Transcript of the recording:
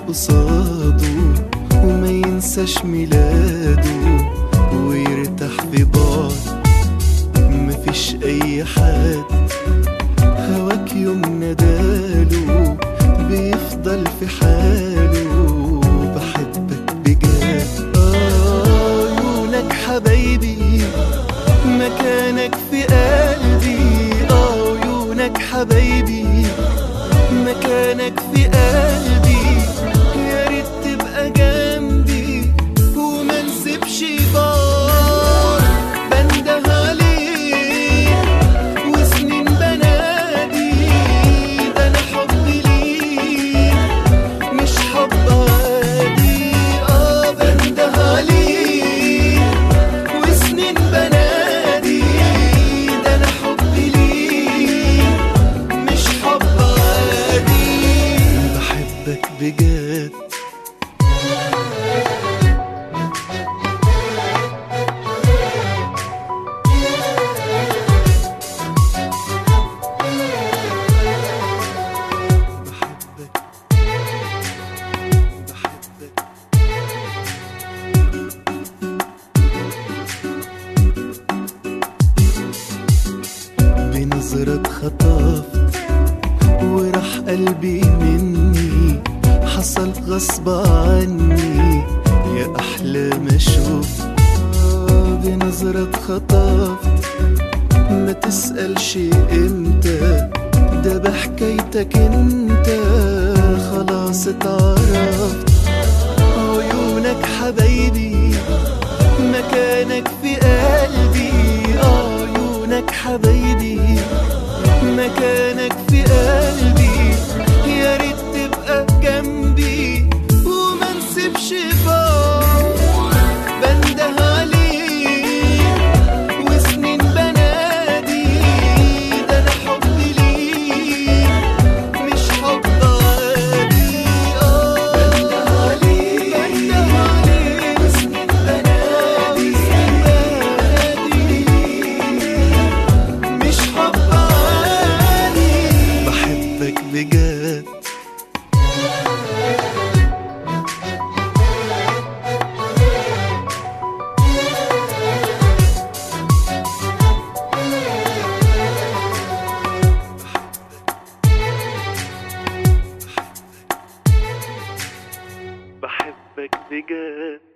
قصاده وما ينساش ميلاده ويرتاح في بعد مفيش اي حد هواك يوم نداله بيفضل في حاله بحبك بجد آه، عيونك حبايبي مكانك في قلبي اه عيونك حبايبي مكانك في قلبي يا ريت تبقى جنبي وما نسيبش بعض بنده عليك وسنين بنادي ده انا حبي ليك مش حب عادي اه بنده عليك وسنين بنادي ده انا حبي ليك مش حب عادي بحبك بجد بحبك بحبك بنظرة اتخطفت وراح قلبي مني حصل غصب عني يا أحلى ما شفت آه، بنظرة اتخطفت ما تسألش امتى ده بحكايتك انت خلاص اتعرفت عيونك حبايبي مكانك في قلبي اه عيونك حبايبي مكانك في قلبي يا ريت تبقى جنبي وما نسيبش بعض بنده عليك وسنين بنادي ده انا حبي ليك مش حب عادي اه بنده عليك بنده عليك وسنين بنادي بنادي مش حب عادي بحبك بجد بحبك بجد